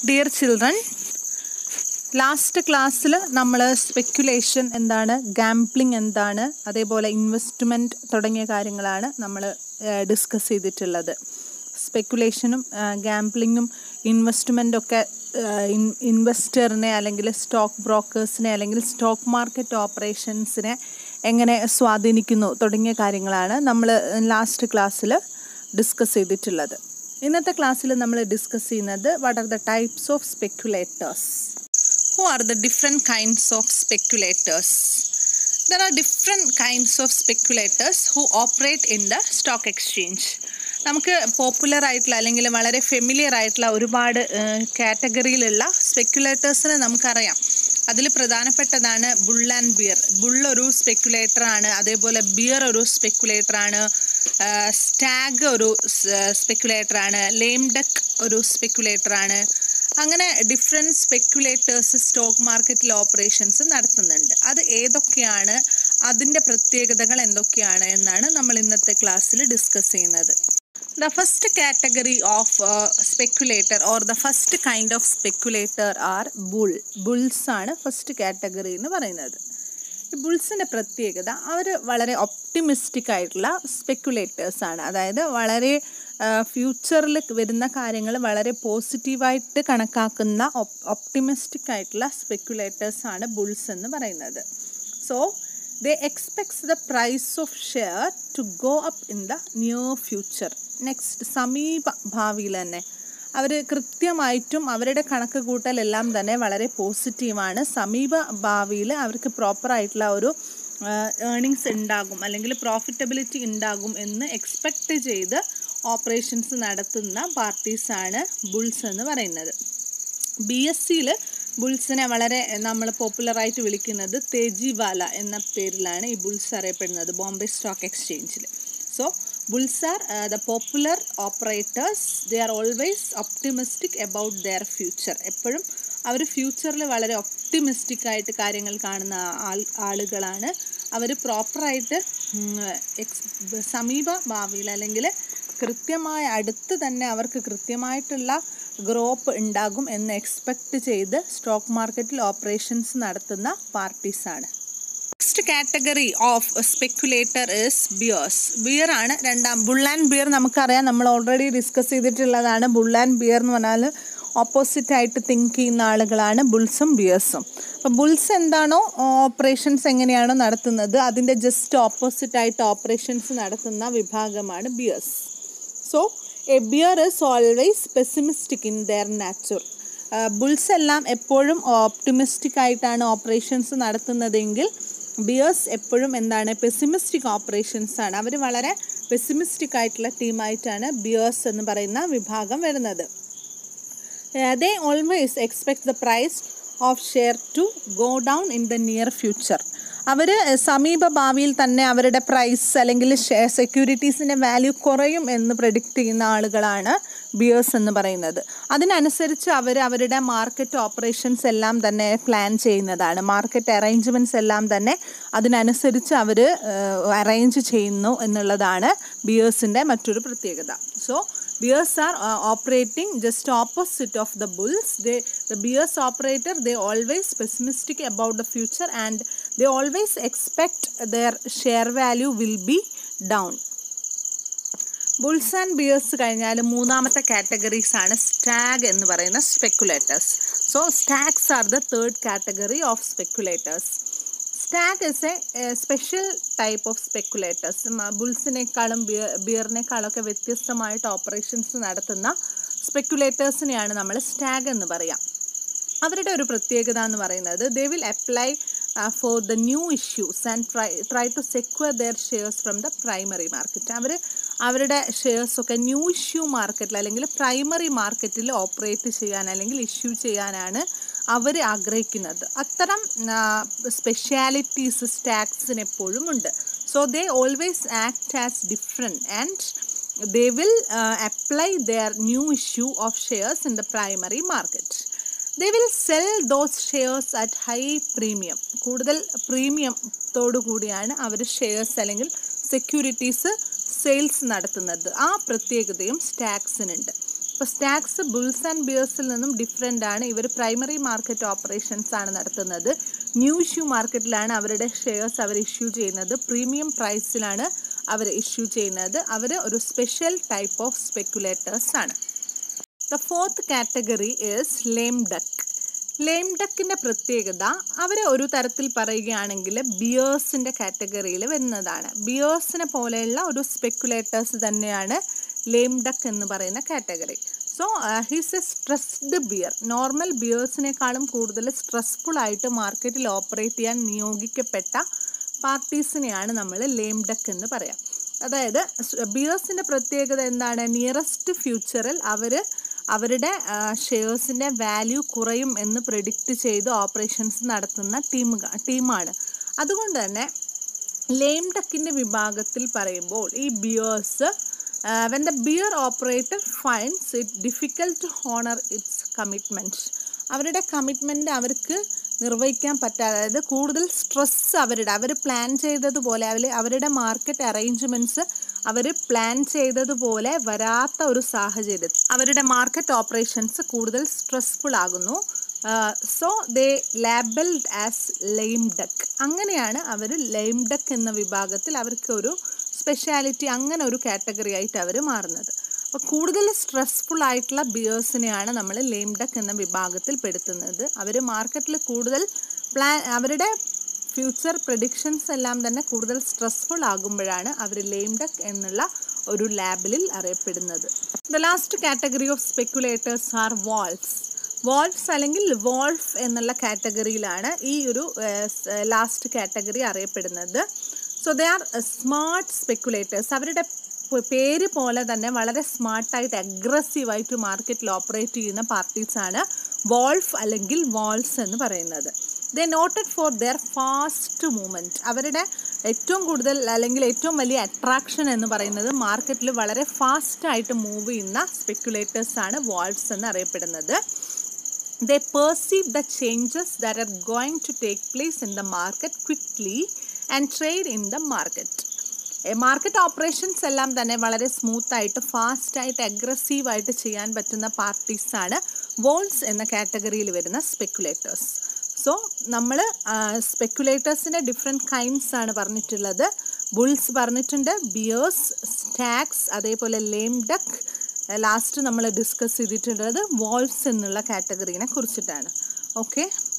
Dear children last ക്ലാസ്സിൽ നമ്മൾ speculation എന്താണ് ഗാംപ്ലിംഗ് എന്താണ് അതേപോലെ ഇൻവെസ്റ്റ്മെൻറ്റ് തുടങ്ങിയ കാര്യങ്ങളാണ് നമ്മൾ ഡിസ്കസ് ചെയ്തിട്ടുള്ളത് സ്പെക്കുലേഷനും ഗാംപ്ലിങ്ങും ഇൻവെസ്റ്റ്മെൻറ്റും ഒക്കെ ഇൻവെസ്റ്ററിനെ അല്ലെങ്കിൽ സ്റ്റോക്ക് ബ്രോക്കേഴ്സിനെ അല്ലെങ്കിൽ സ്റ്റോക്ക് മാർക്കറ്റ് ഓപ്പറേഷൻസിനെ എങ്ങനെ സ്വാധീനിക്കുന്നു തുടങ്ങിയ കാര്യങ്ങളാണ് നമ്മൾ ലാസ്റ്റ് ക്ലാസ്സിൽ ഡിസ്കസ് ചെയ്തിട്ടുള്ളത് ഇന്നത്തെ ക്ലാസ്സിൽ നമ്മൾ ഡിസ്കസ് ചെയ്യുന്നത് what are the types of speculators who are the different kinds of speculators there are different kinds of speculators who operate in the stock exchange നമുക്ക് പോപ്പുലർ ആയിട്ടുള്ള അല്ലെങ്കിൽ വളരെ ഫെമിലിയർ ആയിട്ടുള്ള ഒരുപാട് കാറ്റഗറിയിലുള്ള സ്പെക്കുലേറ്റേഴ്സിനെ നമുക്കറിയാം അതിൽ പ്രധാനപ്പെട്ടതാണ് ബുൾ ആൻഡ് ബിയർ ബുൾ ഒരു സ്പെക്കുലേറ്റർ ആണ് അതേപോലെ ബിയർ ഒരു സ്പെക്കുലേറ്റർ ആണ് സ്റ്റാഗ് ഒരു സ്പെക്കുലേറ്റർ ആണ് ലേം ഡക്ക് ഒരു സ്പെക്കുലേറ്റർ ആണ് അങ്ങനെ ഡിഫറെൻറ്റ് സ്പെക്കുലേറ്റേഴ്സ് സ്റ്റോക്ക് മാർക്കറ്റിൽ ഓപ്പറേഷൻസ് നടത്തുന്നുണ്ട് അത് ഏതൊക്കെയാണ് അതിൻ്റെ പ്രത്യേകതകൾ എന്തൊക്കെയാണ് എന്നാണ് നമ്മൾ ഇന്നത്തെ ക്ലാസ്സിൽ ഡിസ്കസ് ചെയ്യുന്നത് the first category of speculator or the first kind of speculator are bull bulls ആണ് ഫസ്റ്റ് കാറ്റഗറി എന്ന് പറയുന്നത് ഈ ബുൾസിൻ്റെ പ്രത്യേകത അവർ വളരെ ഒപ്റ്റിമിസ്റ്റിക് ആയിട്ടുള്ള സ്പെക്കുലേറ്റേഴ്സ് ആണ് അതായത് വളരെ ഫ്യൂച്ചറിൽ വരുന്ന കാര്യങ്ങൾ വളരെ പോസിറ്റീവായിട്ട് കണക്കാക്കുന്ന ഒപ്റ്റിമിസ്റ്റിക് ആയിട്ടുള്ള സ്പെക്കുലേറ്റേഴ്സ് ആണ് ബുൾസ് എന്ന് പറയുന്നത് so they expects the price of share to go up in the near future next സമീപ ഭാവിയിൽ തന്നെ അവർ കൃത്യമായിട്ടും അവരുടെ കണക്ക് കൂട്ടലെല്ലാം തന്നെ വളരെ പോസിറ്റീവാണ് സമീപ ഭാവിയിൽ അവർക്ക് പ്രോപ്പറായിട്ടുള്ള ഒരു ഏണിങ്സ് ഉണ്ടാകും അല്ലെങ്കിൽ പ്രോഫിറ്റബിലിറ്റി ഉണ്ടാകും എന്ന് എക്സ്പെക്റ്റ് ചെയ്ത് ഓപ്പറേഷൻസ് നടത്തുന്ന പാർട്ടീസാണ് ബുൾസ് എന്ന് പറയുന്നത് ബി എസ് സിയിൽ ബുൾസിനെ വളരെ നമ്മൾ പോപ്പുലറായിട്ട് വിളിക്കുന്നത് തേജിവാല എന്ന പേരിലാണ് ഈ ബുൾസ് അറിയപ്പെടുന്നത് ബോംബെ സ്റ്റോക്ക് എക്സ്ചേഞ്ചിൽ so bulls are the popular operators they are always optimistic about their future എപ്പോഴും അവർ ഫ്യൂച്ചറിൽ വളരെ ഒപ്റ്റിമിസ്റ്റിക് ആയിട്ട് കാര്യങ്ങൾ കാണുന്ന ആൾ ആളുകളാണ് അവർ പ്രോപ്പറായിട്ട് എക്സ് സമീപ ഭാവിയിൽ അല്ലെങ്കിൽ കൃത്യമായ അടുത്ത് തന്നെ അവർക്ക് കൃത്യമായിട്ടുള്ള ഗ്രോപ്പ് ഉണ്ടാകും എന്ന് എക്സ്പെക്റ്റ് ചെയ്ത് സ്റ്റോക്ക് മാർക്കറ്റിൽ ഓപ്പറേഷൻസ് നടത്തുന്ന പാർട്ടീസാണ് next category of speculator is bears bear ആണ് രണ്ടാം ബുൾ ആൻഡ് ബിയർ നമുക്കറിയാം നമ്മൾ ഓൾറെഡി ഡിസ്കസ് ചെയ്തിട്ടുള്ളതാണ് ബുൾ ആൻഡ് ബിയർ എന്ന് പറഞ്ഞാൽ ഓപ്പോസിറ്റ് ആയിട്ട് തിങ്ക് ചെയ്യുന്ന ആളുകളാണ് ബുൾസും ബിയേഴ്സും അപ്പോൾ ബുൾസ് എന്താണോ ഓപ്പറേഷൻസ് എങ്ങനെയാണോ നടത്തുന്നത് അതിൻ്റെ ജസ്റ്റ് ഓപ്പോസിറ്റ് ആയിട്ട് ഓപ്പറേഷൻസ് നടത്തുന്ന വിഭാഗമാണ് bears so a bear is always pessimistic in their nature bulls എല്ലാം എപ്പോഴും ഓപ്റ്റിമിസ്റ്റിക് ആയിട്ടാണ് ഓപ്പറേഷൻസ് നടത്തുന്നതെങ്കിൽ ബിയേഴ്സ് എപ്പോഴും എന്താണ് പെസിമിസ്റ്റിക് ഓപ്പറേഷൻസ് ആണ് അവർ വളരെ പെസിമിസ്റ്റിക് ആയിട്ടുള്ള ടീമായിട്ടാണ് ബിയേഴ്സ് എന്ന് പറയുന്ന വിഭാഗം വരുന്നത് they always expect the price of share to go down in the near future അവർ സമീപ ഭാവിയിൽ തന്നെ അവരുടെ പ്രൈസ് അല്ലെങ്കിൽ ഷെയർ സെക്യൂരിറ്റീസിൻ്റെ വാല്യൂ കുറയും എന്ന് പ്രഡിക്റ്റ് ചെയ്യുന്ന ആളുകളാണ് ബിയേഴ്സ് എന്ന് പറയുന്നത് അതിനനുസരിച്ച് അവർ അവരുടെ മാർക്കറ്റ് ഓപ്പറേഷൻസ് എല്ലാം തന്നെ പ്ലാൻ ചെയ്യുന്നതാണ് മാർക്കറ്റ് അറേഞ്ച്മെൻറ്റ്സ് എല്ലാം തന്നെ അതിനനുസരിച്ച് അവർ അറേഞ്ച് ചെയ്യുന്നു എന്നുള്ളതാണ് ബിയേഴ്സിൻ്റെ മറ്റൊരു പ്രത്യേകത so bears are uh, operating just opposite of the bulls they the bears operator they always pessimistic about the future and they always expect their share value will be down bulls and bears കഴിഞ്ഞാൽ മൂന്നാമത്തെ categories ആണ് stag എന്ന് പറയുന്ന speculators so stags are the third category of speculators stag is a special type of speculators ബുൾസിനേക്കാളും bear ബിയറിനേക്കാളൊക്കെ വ്യത്യസ്തമായിട്ട് operations നടത്തുന്ന സ്പെക്കുലേറ്റേഴ്സിനെയാണ് നമ്മൾ സ്റ്റാഗ് എന്ന് പറയാം അവരുടെ ഒരു പ്രത്യേകത എന്ന് പറയുന്നത് they will apply for the new issues and try try to secure their shares from the primary market അവർ അവരുടെ ഷെയർസൊക്കെ ന്യൂ ഇഷ്യൂ മാർക്കറ്റിൽ അല്ലെങ്കിൽ പ്രൈമറി മാർക്കറ്റിൽ ഓപ്പറേറ്റ് ചെയ്യാൻ അല്ലെങ്കിൽ ഇഷ്യൂ ചെയ്യാനാണ് അവർ ആഗ്രഹിക്കുന്നത് അത്തരം സ്പെഷ്യാലിറ്റീസ് സ്റ്റാക്സിന് എപ്പോഴും ഉണ്ട് so they always act as different and they will apply their new issue of shares in the primary market they will sell those shares at high premium കൂടുതൽ പ്രീമിയത്തോടു കൂടിയാണ് അവർ ഷെയർസ് അല്ലെങ്കിൽ സെക്യൂരിറ്റീസ് സെയിൽസ് നടത്തുന്നത് ആ പ്രത്യേകതയും സ്റ്റാക്സിനുണ്ട് ഇപ്പോൾ സ്റ്റാക്സ് ബുൾസ് ആൻഡ് ബിയേഴ്സിൽ നിന്നും ഡിഫറെൻ്റ് ആണ് ഇവർ പ്രൈമറി മാർക്കറ്റ് ഓപ്പറേഷൻസ് ആണ് നടത്തുന്നത് ന്യൂ ഇഷ്യൂ മാർക്കറ്റിലാണ് അവരുടെ ഷെയർസ് അവർ ഇഷ്യൂ ചെയ്യുന്നത് പ്രീമിയം പ്രൈസിലാണ് അവർ ഇഷ്യൂ ചെയ്യുന്നത് അവർ ഒരു സ്പെഷ്യൽ ടൈപ്പ് ഓഫ് സ്പെക്കുലേറ്റേഴ്സ് ആണ് the fourth category is lame duck lame ഡക്കിൻ്റെ പ്രത്യേകത അവർ ഒരു തരത്തിൽ പറയുകയാണെങ്കിൽ ബിയേഴ്സിൻ്റെ കാറ്റഗറിയിൽ വരുന്നതാണ് ബിയേഴ്സിനെ പോലെയുള്ള ഒരു സ്പെക്കുലേറ്റേഴ്സ് തന്നെയാണ് ലേം ഡക്ക് എന്ന് പറയുന്ന category so he's a stressed bear normal ബിയേഴ്സിനേക്കാളും കൂടുതൽ സ്ട്രെസ്ഫുൾ ആയിട്ട് മാർക്കറ്റിൽ ഓപ്പറേറ്റ് ചെയ്യാൻ നിയോഗിക്കപ്പെട്ട പാർട്ടീസിനെയാണ് നമ്മൾ ലേം ഡക്ക് എന്ന് പറയാം അതായത് ബിയേഴ്സിൻ്റെ പ്രത്യേകത എന്താണ് നിയറസ്റ്റ് ഫ്യൂച്ചറിൽ അവർ അവരുടെ ഷെയർസിൻ്റെ വാല്യൂ കുറയും എന്ന് പ്രെഡിക്റ്റ് ചെയ്ത് ഓപ്പറേഷൻസ് നടത്തുന്ന ടീം ടീമാണ് അതുകൊണ്ട് തന്നെ ലെയിം ഡക്കിൻ്റെ വിഭാഗത്തിൽ പറയുമ്പോൾ ഈ bears when the bear operator finds it difficult to honour its commitments അവരുടെ കമ്മിറ്റ്മെൻറ്റ് അവർക്ക് നിർവഹിക്കാൻ പറ്റാതെ അതായത് കൂടുതൽ സ്ട്രെസ് അവരുടെ അവർ പ്ലാൻ ചെയ്തതുപോലെ അവർ അവരുടെ മാർക്കറ്റ് അറേഞ്ച്മെൻറ്റ്സ് അവർ പ്ലാൻ ചെയ്തതുപോലെ വരാത്ത ഒരു സാഹചര്യം അവരുടെ മാർക്കറ്റ് ഓപ്പറേഷൻസ് കൂടുതൽ സ്ട്രെസ്ഫുൾ ആകുന്നു so they labelled as lame duck അങ്ങനെയാണ് അവർ ലെയിം ഡക്ക് എന്ന വിഭാഗത്തിൽ അവർക്ക് ഒരു സ്പെഷ്യാലിറ്റി അങ്ങനെ ഒരു കാറ്റഗറി ആയിട്ട് അവർ മാറുന്നത് അപ്പോൾ കൂടുതൽ സ്ട്രെസ്ഫുൾ ആയിട്ടുള്ള ബിയേഴ്സിനെയാണ് നമ്മൾ ലെയിം ഡക്ക് എന്ന വിഭാഗത്തിൽ പെടുത്തുന്നത് അവർ മാർക്കറ്റിൽ കൂടുതൽ പ്ലാൻ അവരുടെ ഫ്യൂച്ചർ പ്രഡിക്ഷൻസ് എല്ലാം തന്നെ കൂടുതൽ സ്ട്രെസ്ഫുൾ ആകുമ്പോഴാണ് അവർ ലെയിം ഡക്ക് എന്നുള്ള ഒരു ലാബിലിൽ അറിയപ്പെടുന്നത് the last category of speculators are wolves wolfs അല്ലെങ്കിൽ വോൾഫ് എന്നുള്ള കാറ്റഗറിയിലാണ് ഈ ഒരു ലാസ്റ്റ് കാറ്റഗറി അറിയപ്പെടുന്നത് so they are smart speculators അവരുടെ പേര് പോലെ തന്നെ വളരെ സ്മാർട്ടായിട്ട് അഗ്രസീവായിട്ട് മാർക്കറ്റിൽ ഓപ്പറേറ്റ് ചെയ്യുന്ന പാർട്ടീസാണ് വോൾഫ് അല്ലെങ്കിൽ വാൾസ് എന്ന് പറയുന്നത് they noted for their fast movement അവരുടെ ഏറ്റവും കൂടുതൽ അല്ലെങ്കിൽ ഏറ്റവും വലിയ അട്രാക്ഷൻ എന്ന് പറയുന്നത് മാർക്കറ്റിൽ വളരെ ഫാസ്റ്റായിട്ട് മൂവ് ചെയ്യുന്ന സ്പെക്കുലേറ്റേഴ്സാണ് വാൾസ് എന്ന് അറിയപ്പെടുന്നത് they perceive the changes that are going to take place in the market quickly and trade in the market. Market operations എല്ലാം തന്നെ വളരെ സ്മൂത്തായിട്ട് ഫാസ്റ്റായിട്ട് അഗ്രസീവായിട്ട് ചെയ്യാൻ പറ്റുന്ന പാർട്ടീസാണ് വോൾസ് എന്ന കാറ്റഗറിയിൽ വരുന്ന സ്പെക്കുലേറ്റേഴ്സ് സോ നമ്മൾ സ്പെക്കുലേറ്റേഴ്സിൻ്റെ ഡിഫറെൻറ്റ് കൈൻഡ്സ് ആണ് പറഞ്ഞിട്ടുള്ളത് ബുൾസ് പറഞ്ഞിട്ടുണ്ട് ബിയേഴ്സ് സ്റ്റാക്സ് അതേപോലെ ലേം ഡക്ക് ലാസ്റ്റ് നമ്മൾ ഡിസ്കസ് ചെയ്തിട്ടുള്ളത് വോൾസ് എന്നുള്ള കാറ്റഗറീനെ കുറിച്ചിട്ടാണ് ഓക്കെ